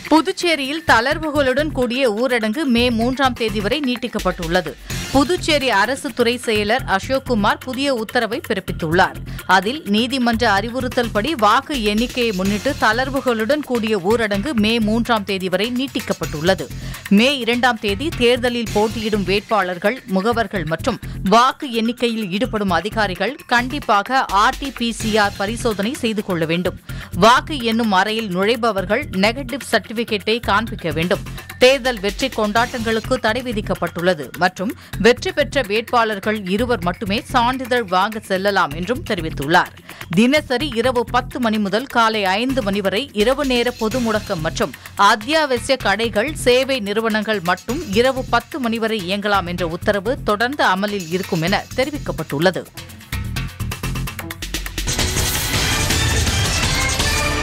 புதுச்சேரியில் தளர்வுகளுடன் கூடிய ஊரடங்கு மே மூன்றாம் தேதி வரை நீட்டிக்கப்பட்டுள்ளது புதுச்சேரி அரசு துறை செயலர் அசோக்குமார் புதிய உத்தரவை பிறப்பித்துள்ளார் அதில் நீதிமன்ற அறிவுறுத்தல்படி வாக்கு எண்ணிக்கையை முன்னிட்டு தளர்வுகளுடன் கூடிய ஊரடங்கு மே மூன்றாம் தேதி வரை நீட்டிக்கப்பட்டுள்ளது மே இரண்டாம் தேதி தேர்தலில் போட்டியிடும் வேட்பாளர்கள் முகவர்கள் மற்றும் வாக்கு எண்ணிக்கையில் ஈடுபடும் அதிகாரிகள் கண்டிப்பாக ஆர்டிபிசிஆர் பரிசோதனை செய்து கொள்ள வேண்டும் வாக்கு எண்ணும் அறையில் நுழைபவர்கள் நெகட்டிவ் சர்டிபிகேட்டை காண்பிக்க வேண்டும் தேர்தல் வெற்றி கொண்டாட்டங்களுக்கு தடை விதிக்கப்பட்டுள்ளது மற்றும் வெற்றி பெற்ற வேட்பாளர்கள் இருவர் மட்டுமே சான்றிதழ் வாங்க செல்லலாம் என்றும் தெரிவித்துள்ளார் தினசரி இரவு பத்து மணி முதல் காலை ஐந்து மணி வரை இரவு நேர பொது முடக்கம் மற்றும் அத்தியாவசிய கடைகள் சேவை நிறுவனங்கள் மட்டும் இரவு பத்து மணி வரை இயங்கலாம் என்ற உத்தரவு தொடர்ந்து அமலில் இருக்கும் என தெரிவிக்கப்பட்டுள்ளது